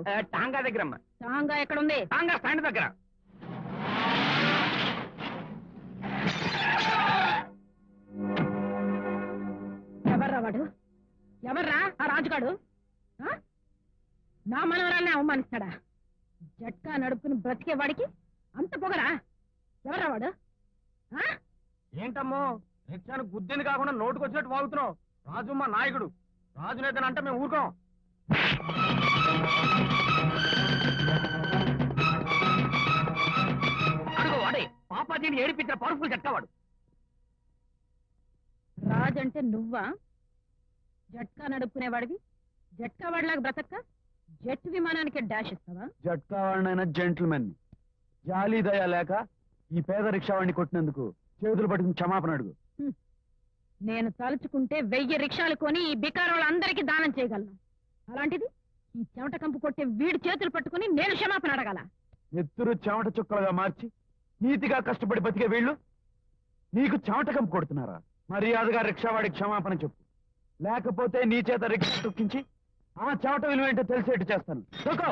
ఆ, టాంగా దగ్గర అమ్మా టాంగా ఎక్కడుంది టాంగా స్టాండ్ దగ్గర ఎవర్రా వాడు ఎవర్రా ఆ రాజుగాడు ఆ? నా మనవరాల్ని అవమానిస్తాడా జట్కా నడుపుకుని బ్రతికే వాడికి అంత పొగరా ఎవర్రా వాడు ఆ? ఏంటమ్మో రిక్షాను గుద్దింది కాకుండా నోటుకు వచ్చినట్టు వాగుతున్నావు రాజు మా నాయకుడు రాజు నేతనంటే మేము ఊరుకోం అడుగు వాడే పాపాజీని ఏడిపించిన పవర్ఫుల్ జట్కావాడు రాజంటే నువ్వా జట్కా నడుపుకునేవాడివి జట్కా వాడిలాగా బ్రతక్క జెట్ విమానానికి డాష్ ఇస్తావా జట్కా వాడినైనా జెంటిల్మెన్ జాలి దయ లేక ఈ పేద రిక్షా వాడిని కొట్టినందుకు చేతులు పట్టుకుని క్షమాపణ అడుగు నేను తలుచుకుంటే వెయ్యి రిక్షాలు కొని ఈ బికారోళ్ళందరికీ దానం చేయగలను అలాంటిది ఈ చెమట కంపు కొట్టే వీడి చేతులు పట్టుకుని నేను క్షమాపణ అడగాల నెత్తురు చెమట చుక్కలుగా మార్చి నీతిగా కష్టపడి బతికే వీళ్ళు నీకు చెమట కంపు కొడుతున్నారా మర్యాదగా రిక్షావాడికి క్షమాపణ చెప్పు లేకపోతే నీ చేత రిక్షా తొక్కించి ఆ చెమట విలువ ఏంటో తెలిసేట్టు చేస్తాను తొక్కో.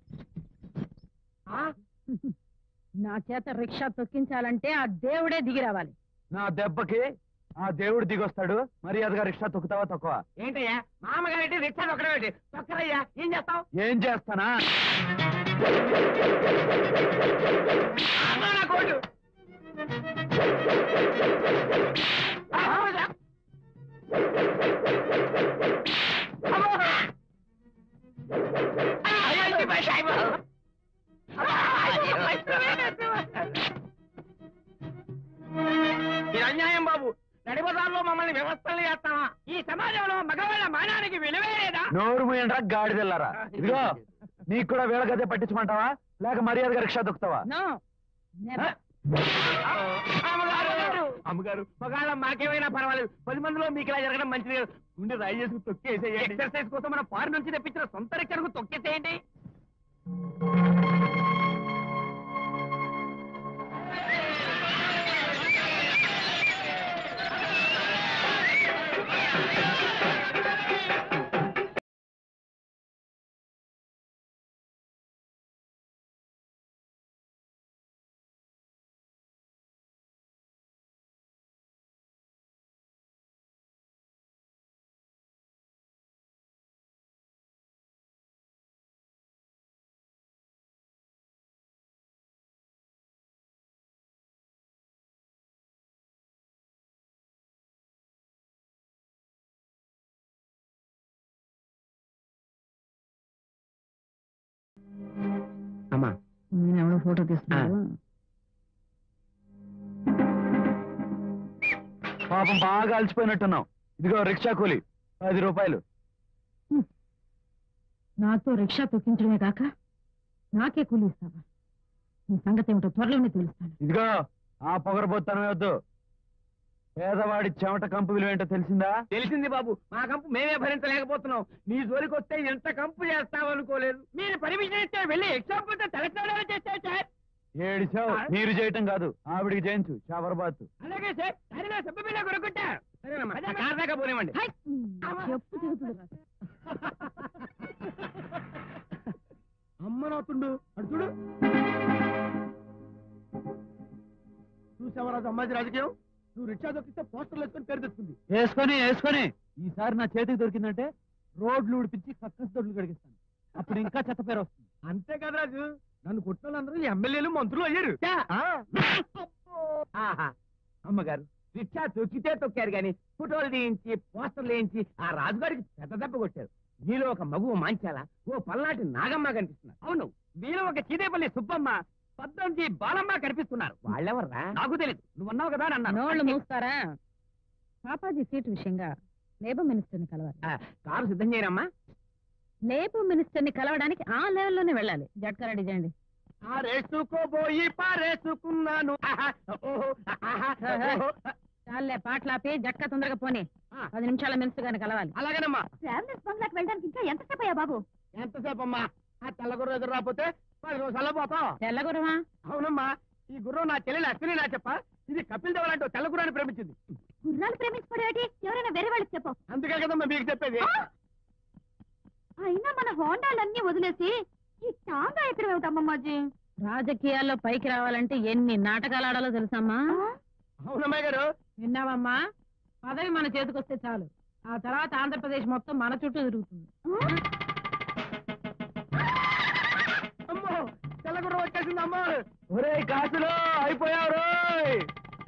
నా చేత రిక్షా తొక్కించాలంటే ఆ దేవుడే దిగి రావాలి నా దెబ్బకి ఆ దేవుడు దిగొస్తాడు మర్యాదగా రిక్షా తొక్కుతావా తక్కువ ఏంటయ్యా మామగారి రిక్షా తొక్కడమేంటి తొక్కరయ్యా ఏం చేస్తావు ఏం చేస్తానా నా కోటు ఇది అన్యాయం బాబు నడిపదాల్లో మమ్మల్ని వ్యవస్థలు చేస్తావా ఈ సమాజంలో మగవాళ్ళ మానానికి విలువే లేదా నోరు మూయండ్రా గాడిదెల్లారా ఇదిగో నీకు కూడా వేళ గదే పట్టించమంటావా లేక మర్యాదగా రిక్షా దొక్కుతావా నో నెవర్. అమ్మగారు అమ్మగారు మగాళ్ళ మాకేమైనా పర్వాలేదు పది మందిలో మీకు ఇలా జరగడం మంచిది కాదు. గుండె రాయి చేసుకు తొక్కేసేయండి ఎక్సర్సైజ్ కోసం మన ఫారెన్ నుంచి తెప్పించిన సొంత రిక్షకు తొక్కేసేయండి అమ్మా నేనెవడో ఫోటో తీస్తున్నాడు పాపం బాగా అలసిపోయినట్టున్నావు ఇదిగో రిక్షా కూలి పది రూపాయలు నాతో రిక్షా తొక్కించడమే కాక నాకే కూలి ఇస్తావా నీ సంగతి ఏమిటో త్వరలోనే తెలుస్తాను ఇదిగో ఆ పొగరబోత్తనమే వద్దు పేదవాడి చెమట కంపు విలువ ఏంటో తెలిసిందా తెలిసింది బాబు మా కంపు మేమే భరించలేకపోతున్నాం నీ జోలికి వస్తే ఎంత కంపు చేస్తామనుకోలేదు మీరు పర్మిషన్ ఇస్తే వెళ్ళి ఎగ్జాంపుల్ తెలంగాణ చేస్తే సార్ ఏడిచావు మీరు చేయటం కాదు ఆవిడికి చేయించు షాబర్బాత్ అలాగే సార్ సరేనా సబ్బు బిళ్ళ కొనుక్కుంటా సరేనమ్మా ఆ కార్ దాకా పోనివ్వండి హై! చెప్పు తిరుగుతుంది రా. అమ్మ నవ్వుతుండు అటు చూడు చూసావరాజు అమ్మాయి రాజకీయం నువ్వు రిక్షా దొక్కిస్తే పోస్టర్లు వేసుకొని పేరు తెచ్చుకుంది వేసుకొని వేసుకొని ఈసారి నా చేతికి దొరికిందంటే రోడ్లు ఉడిపించి కక్కస్ దొడ్లు కడిగిస్తాను అప్పుడు ఇంకా చెత్త పేరు వస్తుంది అంతే కదా రాజు నన్ను కొట్టిన వాళ్ళందరూ ఎమ్మెల్యేలు మంత్రులు అయ్యారు ఆ. ఆహా. అమ్మగారు రిక్షా తొక్కితే తొక్కారు గాని ఫోటోలు తీయించి పోస్టర్లు వేయించి ఆ రాజుగారికి పెద్ద దెబ్బ కొట్టారు మీలో ఒక మగువ మాంచాల ఓ పల్నాటి నాగమ్మ కనిపిస్తున్నారు అవును మీలో ఒక చీదేపల్లి సుబ్బమ్మ పద్దంజి బాలమ్మ కనిపిస్తున్నారు వాళ్ళెవర్రా నాకు తెలియదు నువ్వు అన్నావు కదా అని నోళ్ళు అన్నాను మూస్తారా పాపాజీ సీటు విషయంగా లేబర్ మినిస్టర్ని కలవాలి ఆ, కారు సిద్ధం చేయనమ్మా లేబర్ మినిస్టర్ని కలవడానికి ఆ లెవెల్లోనే వెళ్ళాలి జట్కా రెడీ చేయండి పారేసుకోబోయి పారేసుకున్నాను ఆహా, ఓహో, ఆహా, ఓహో. చాలే పాటలాపి జట్కా తొందరగా పోనీ ఆ. పది నిమిషాల మినిస్టర్ గారిని కలవాలి అలాగేనమ్మా ట్రావెలర్స్ బంగ్లాకి వెళ్ళడానికి ఇంకా ఎంతసేపు అయ్యా బాబు ఎంతసేపు అమ్మా ఆ తెల్లగుర్ర ఎదురు రాకపోతే పది నిమిషాల్లో పోతాం తెల్లగురమా అవునమ్మా ఈ గుర్రం నా చెల్లెలు అశ్విని నా చెప్ప ఇది కపిల్ దేవ్ లాంటి ఓ తెల్ల గుర్రాన్ని ప్రేమించింది గుర్రాలు ప్రేమించుకోవడం ఎవరైనా వేరే వాళ్ళకి చెప్పు అందుకే కదమ్మా మీకు చెప్పేది అయినా మన హోండాలన్నీ వదిలేసి ఈ టాంగా ఎక్కడ వెళ్తామమ్మాజీ రాజకీయాల్లో పైకి రావాలంటే ఎన్ని నాటకాలు ఆడాలో తెలుసమ్మా అవునమ్మాయి గారు విన్నావమ్మా పదవి మన చేతికొస్తే చాలు ఆ తర్వాత ఆంధ్రప్రదేశ్ మొత్తం మన చుట్టూ తిరుగుతుంది అమ్మో తెల్లగుర్రం వచ్చేసింది అమ్మో ఒరే కాసులు అయిపోయావు రోయ్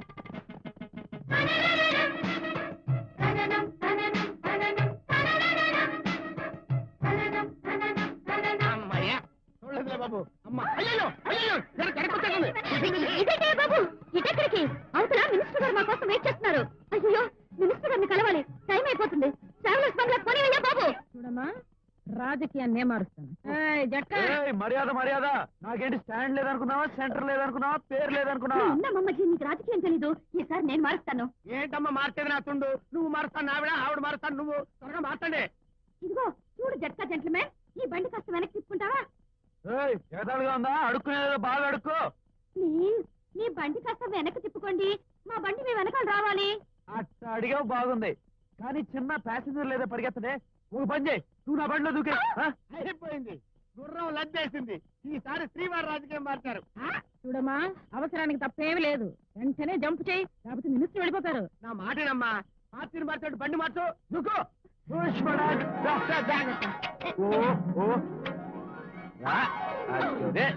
అమ్మయ్యా చూడలేదులే బాబు అమ్మ అయ్యో అయ్యో జర కరెక్ట్ వచ్చేసింది ఇదేంటే బాబు ఇటెక్కడికి అవతల మినిస్టర్ గారు మా కోసం వెయిట్ చేస్తున్నారు అయ్యో మినిస్టర్ గారిని కలవాలి టైం అయిపోతుంది ట్రావెలర్స్ బంగ్లా పోనీవయ్యా బాబు చూడమ్మా రాజకీయాన్నే మారుస్తాను ఏయ్, జట్కా ఏయ్, మర్యాద మర్యాద నాకేంటి స్టాండ్ లేదనుకున్నావా సెంటర్ లేదనుకున్నావా పేరు లేదనుకున్నావా ఉన్నమ్మమ్మకి నీకు రాజకీయం తెలీదు ఈసారి నేను మారుస్తాను ఏంటమ్మా మార్చేది నా తుండు నువ్వు మారుస్తాను ఆవిడ ఆవిడ మారుస్తాను నువ్వు త్వరగా మార్చండి ఇదిగో చూడు జట్కా జెంట్లమెన్ ఈ బండి కాస్త వెనక్కి తిప్పుకుంటావా ఏయ్, ఎగతాళిగా ఉందా అడుక్కునేదో బాగా అడుక్కో ప్లీజ్ మీ బండి కాస్త వెనక్కి తిప్పుకోండి మా బండి మీ వెనకాల రావాలి అట్ట అడిగావు బాగుంది కానీ చిన్న ప్యాసింజర్ లేదా పరిగెత్తడే ఒక పని చేయి నువ్వు నా బండిలో దూకే ఆ? అయిపోయింది గుర్రం లద్దేసింది ఈసారి శ్రీవారి రాజకీయం మార్చారు ఆ? చూడమ్మా అవసరానికి తప్పేమీ లేదు వెంటనే జంప్ చేయి లేకపోతే మినిస్టర్ వెళ్ళిపోతారు నా మాటేనమ్మా పార్టీని మార్చాడు బండి మార్చు నువ్వు పుష్పరాజ్, రా, రా, రా. ఓ ఓ రా, అదే.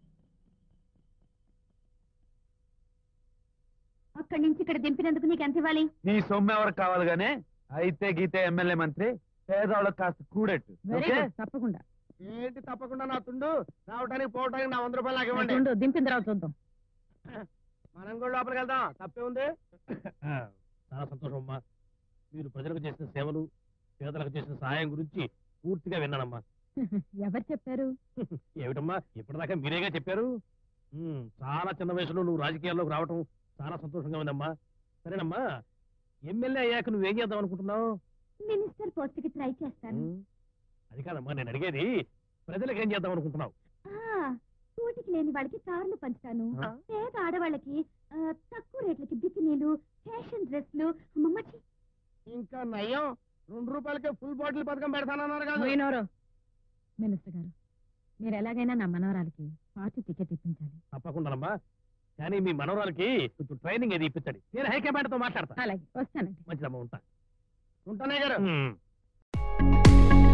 అక్కడి నుంచి ఇక్కడ దింపినందుకు నీకు ఎంత ఇవ్వాలి నీ సొమ్ము ఎవరికి కావాలి గానీ అయితే గీతే ఎమ్మెల్యే మంత్రి పేదవాళ్ళకి కాస్త కూడెట్టు వెరీ ఓకే గుడ్ తప్పకుండా ఏంటి తప్పకుండా నా తుండు రావడానికి పోవడానికి నా వంద రూపాయలు నాకు ఇవ్వండి ఉండు, దింపిన తర్వాత చూద్దాం మనం కూడా లోపలికి వెళ్దాం తప్పే ఉంది చాలా సంతోషం అమ్మా మీరు ప్రజలకు చేసిన సేవలు పేదలకు చేసిన సహాయం గురించి పూర్తిగా విన్నానమ్మా ఎవరు చెప్పారు ఏమిటమ్మా ఇప్పటిదాకా మీరేగా చెప్పారు ఉమ్, చాలా చిన్న వయసులో నువ్వు రాజకీయాల్లోకి రావటం చాలా సంతోషంగా ఉందమ్మా సరేనమ్మా ఎమ్మెల్యే అయ్యాక నువ్వేం చేద్దాం అనుకుంటున్నావు మినిస్టర్ పోస్ట్ కి ట్రై చేస్తాను ఉమ్, అది కాదమ్మా నేను అడిగేది ప్రజలకు ఏం చేద్దాం అనుకుంటున్నావు ఆ, కూటికి లేని వాళ్ళకి కార్లు పంచుతాను ఆ. పేద ఆడవాళ్ళకి ఆ, తక్కువ రేట్లకి బికినీలు ఫ్యాషన్ డ్రెస్లు అమ్మమ్మచ్చి ఇంకా నయ్యం రెండు రూపాయలకే ఫుల్ బాటిల్ పథకం పెడతానన్నారు కదా పోయినోరు మినిస్టర్ గారు మీరు ఎలాగైనా నా మనవరాలకి పార్టీ టికెట్ ఇప్పించాలి తప్పకుండానమ్మా కానీ మీ మనవరాలకి కొంచెం ట్రైనింగ్ అది ఇప్పించండి నేను హైకమాండ్ తో మాట్లాడతా అలాగే వస్తానండి మంచిదమ్మా ఉంటా ఉంటానే గారు ఉమ్.